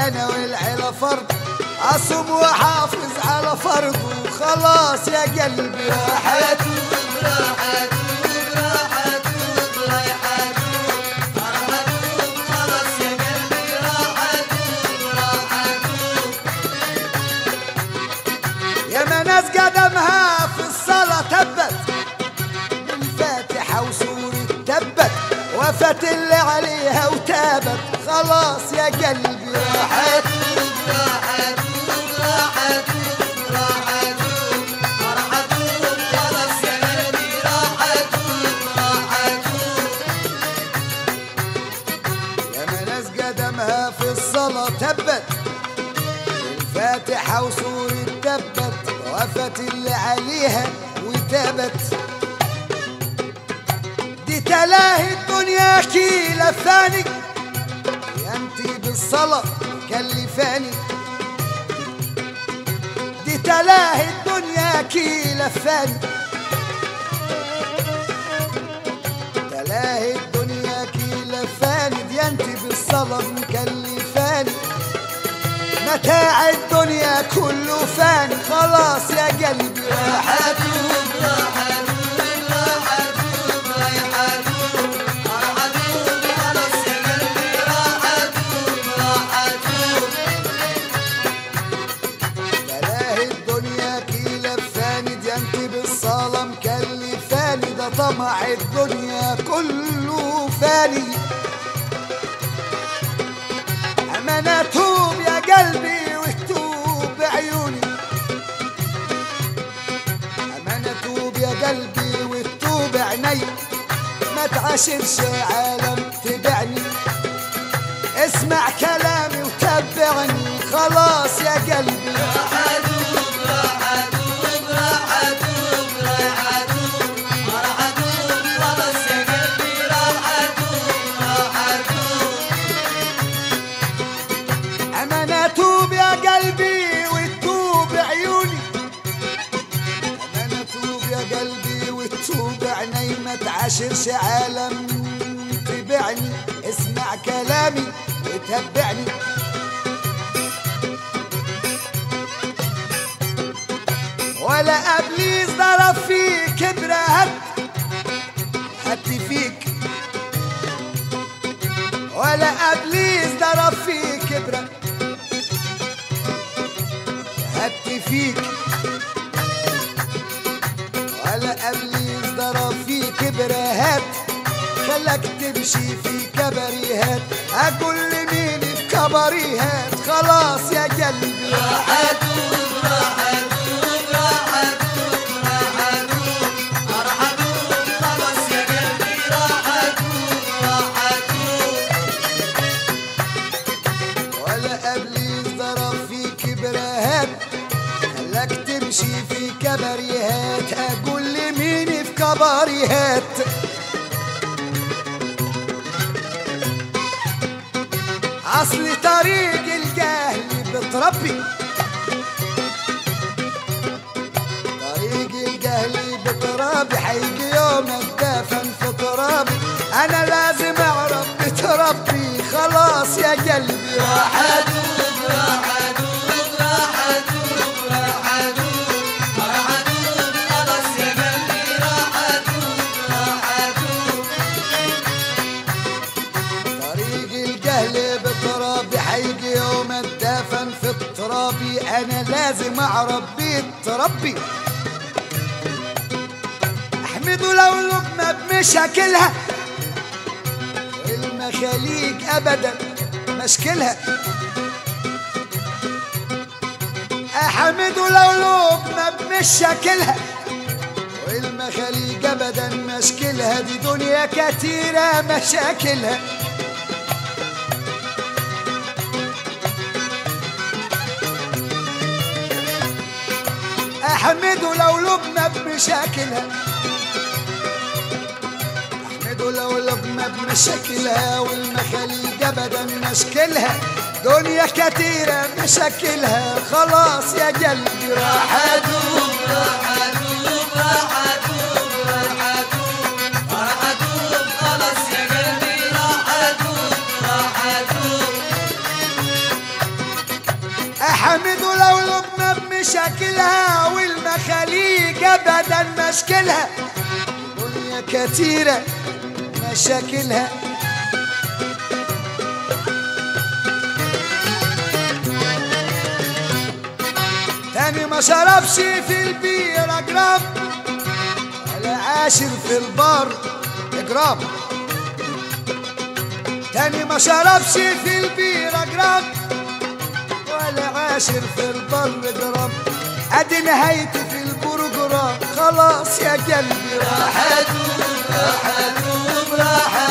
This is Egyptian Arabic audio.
انا والعيله فرض اصوم واحافظ على فرض وخلاص يا قلبي راحت يا ما ناس قدمها في الصلاة تبت بالفاتحة وسورة تبت وفت اللي عليها وتابت خلاص يا قلبي راحت يا ما ناس قدمها في الصلاة تبت الفاتحة وسورة تبت وقفت اللي عليها وتابت دي تلاهي الدنيا كيلة الثاني يا انتي بالصلاة كلفاني دي تلاهي الدنيا كيلة الثاني تلاهي الدنيا كيلة الثاني دي انتي بالصلاة مكلفاني متاع الدنيا كله فاني خلاص يا قلبي راحت تلاهي الدنيا كيلة فاني دي انت بالصلاة مكلفاني ده طمع الدنيا كله فاني اما انا توب يا قلبي وتوب عيوني اما انا توب يا قلبي وتوب عيني ما تعاشرش عالم تبعني اسمع كلامي وتبعني خلاص يا قلبي اما انا توب يا قلبي وتوب عيوني اما انا توب يا قلبي وتوب عيني ما تعاشرش عالم تبعني اسمع كلامي وتبعني ولا ابليس ضرب فيك ابره هت فيك ولا ابليس ضرب فيك ابره هت فيك ولا ابليس ضرب فيك ابرهات خلك تمشي في كبريهات اقول لمين في كبريهات خلاص يا قلبي راحت ولا ابليس ضرب فيك برهات خلك تمشي في كبريهات اقول لمين في كبريهات اصل طريق الجهل بتربي طريق الجهل بترابي حيجي يوم اتدفن في ترابي انا لازم اعرف بتربي خلاص يا قلبي راحت طريق الجهل بترابي حيجي يوم اتدفن في الترابي انا لازم اعرف بيت تربي احمده لو لقمة بمشاكلها المخاليق ابدا مشكلها احمده لو لقمة بمشاكلها والمخاليق ابدا مشكلها دي دنيا كتيرة مشاكلها احمده لو لبنى بمشاكلها احمده لو لبنى بمشاكلها والمخاليق ابدا مشكلها دنيا كتيرة مشاكلها خلاص يا قلبي راح ادوب راح ادوب راح ادوب راح ادوب راح ادوب خلاص يا قلبي راح ادوب راح ادوب مشاكلها والمخاليق ابدا مشكلها دنيا كتيرة مشاكلها تاني ما شربش في البيرة جرام ولا عاشر في البار جرام تاني ما شربش في البيرة جرام ولا عاشر في البر جرام ادي نهايتي في البروجرام خلاص يا قلبي راح راح ادوب راح ادوب راح